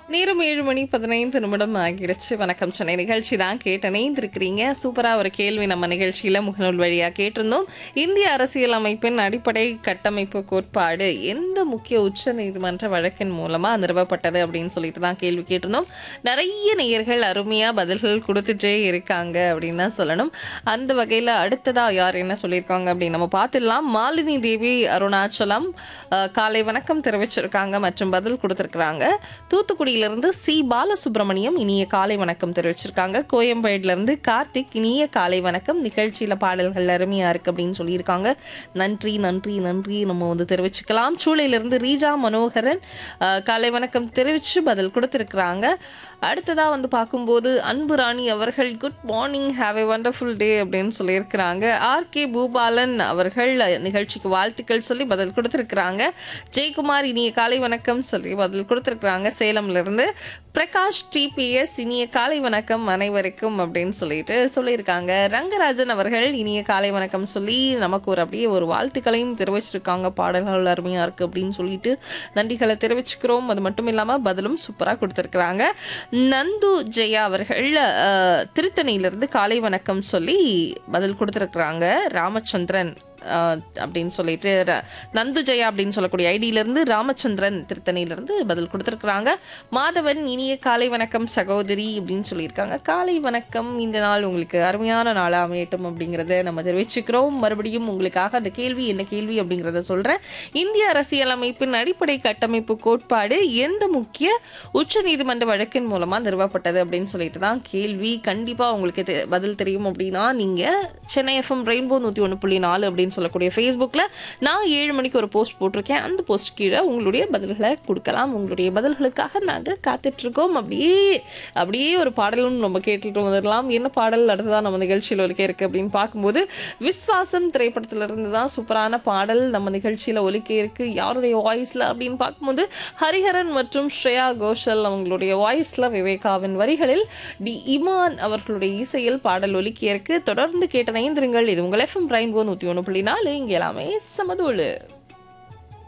நேரம் ஏழு மணி பதினைந்து நிமிடம் ஆகிடுச்சு வணக்கம் சென்னை நிகழ்ச்சி தான் கேட்டு இணைந்திருக்கிறீங்க சூப்பரா ஒரு கேள்வி நம்ம நிகழ்ச்சியில முகநூல் வழியா கேட்டிருந்தோம் இந்திய அரசியல் அமைப்பின் அடிப்படை கட்டமைப்பு கோட்பாடு எந்த முக்கிய உச்ச நீதிமன்ற வழக்கின் மூலமா நிறுவப்பட்டது அப்படின்னு சொல்லிட்டு தான் கேள்வி கேட்டிருந்தோம் நிறைய நேயர்கள் அருமையா பதில்கள் கொடுத்துட்டே இருக்காங்க அப்படின்னு தான் சொல்லணும் அந்த வகையில அடுத்ததா யார் என்ன சொல்லியிருக்காங்க அப்படின்னு நம்ம பார்த்துடலாம் மாலினி தேவி அருணாச்சலம் அஹ், காலை வணக்கம் தெரிவிச்சிருக்காங்க மற்றும் பதில் கொடுத்திருக்கிறாங்க தூத்துக்குடியிலிருந்து சி பாலசுப்ரமணியம் இனிய காலை வணக்கம் தெரிவிச்சிருக்காங்க கோயம்பேடுல இருந்து கார்த்திக் இனிய காலை வணக்கம் நிகழ்ச்சியில பாடல்கள் அருமையா இருக்கு அப்படின்னு சொல்லியிருக்காங்க நன்றி நன்றி நன்றி நம்ம வந்து தெரிவிச்சுக்கலாம் சூளையிலிருந்து ரீஜா மனோகரன் அஹ், காலை வணக்கம் தெரிவிச்சு பதில் கொடுத்திருக்கிறாங்க அடுத்ததா வந்து பார்க்கும்போது அன்பு ராணி அவர்கள் good morning have a wonderful day அப்படின்னு சொல்லியிருக்கிறாங்க ஆர் கே பூபாலன் அவர்கள் நிகழ்ச்சிக்கு வாழ்த்துக்கள் சொல்லி பதில் கொடுத்திருக்கிறாங்க ஜெயக்குமார் இனிய காலை வணக்கம் சொல்லி பதில் கொடுத்திருக்கிறாங்க சேலம்ல இருந்து பிரகாஷ் டிபிஎஸ் இனிய காலை வணக்கம் அனைவருக்கும் அப்படின்னு சொல்லிட்டு சொல்லியிருக்காங்க ரங்கராஜன் அவர்கள் இனிய காலை வணக்கம் சொல்லி நமக்கு ஒரு அப்படியே ஒரு வாழ்த்துக்களையும் தெரிவிச்சிருக்காங்க பாடல்கள் அருமையா இருக்கு அப்படின்னு சொல்லிட்டு நன்றிகளை தெரிவிச்சுக்கிறோம் அது மட்டும் இல்லாம பதிலும் சூப்பரா கொடுத்திருக்கிறாங்க நந்து ஜெயா அவர்கள் அஹ், திருத்தணியிலிருந்து காலை வணக்கம் சொல்லி பதில் கொடுத்திருக்கிறாங்க ராமச்சந்திரன் அஹ், அப்படின்னு சொல்லிட்டு ர- நந்து ஜெயா அப்படின்னு சொல்லக்கூடிய ஐடியில இருந்து ராமச்சந்திரன் திருத்தணியில இருந்து பதில் கொடுத்திருக்கிறாங்க மாதவன் இனிய காலை வணக்கம் சகோதரி அப்படின்னு சொல்லியிருக்காங்க காலை வணக்கம் இந்த நாள் உங்களுக்கு அருமையான நாளா அமையட்டும் அப்படிங்கறத நம்ம தெரிவிச்சுக்கிறோம் மறுபடியும் உங்களுக்காக அந்த கேள்வி என்ன கேள்வி அப்படிங்கறத சொல்றேன் இந்திய அரசியலமைப்பின் அடிப்படை கட்டமைப்பு கோட்பாடு எந்த முக்கிய உச்ச நீதிமன்ற வழக்கின் மூலமா நிறுவப்பட்டது அப்படின்னு சொல்லிட்டு தான் கேள்வி கண்டிப்பா உங்களுக்கு தெ- பதில் தெரியும் அப்படின்னா நீங்க சென்னை எஃப்எம் ரெயின்போ நூத்தி ஒன்று புள்ளி நாலு அப்படின்னு சொல்லக்கூடிய ஃபேஸ்புக்கில் நான் ஏழு மணிக்கு ஒரு போஸ்ட் போட்டிருக்கேன் அந்த போஸ்ட் கீழே உங்களுடைய பதில்களை கொடுக்கலாம் உங்களுடைய பதில்களுக்காக நாங்கள் காத்துட்ருக்கோம் அப்படியே அப்படியே ஒரு பாடலும் நம்ம கேட்டுட்டு வந்துடலாம் என்ன பாடல் அடுத்ததான் நம்ம நிகழ்ச்சியில் ஒலிக்க இருக்கு அப்படின்னு பார்க்கும்போது விஸ்வாசம் திரைப்படத்துல இருந்து தான் சூப்பரான பாடல் நம்ம நிகழ்ச்சியில் ஒலிக்க இருக்கு யாருடைய வாய்ஸில் அப்படின்னு பார்க்கும்போது ஹரிஹரன் மற்றும் ஸ்ரேயா கோஷல் அவங்களுடைய வாய்ஸில் விவேகாவின் வரிகளில் டி இமான் அவர்களுடைய இசையில் பாடல் ஒலிக்க இருக்கு தொடர்ந்து கேட்ட நைந்திருங்கள் இது உங்கள் எஃப்எம் ரெயின்போ நூற்றி ஒன்று புள்ளி நாலு இங்கே எல்லாமே சமதோளு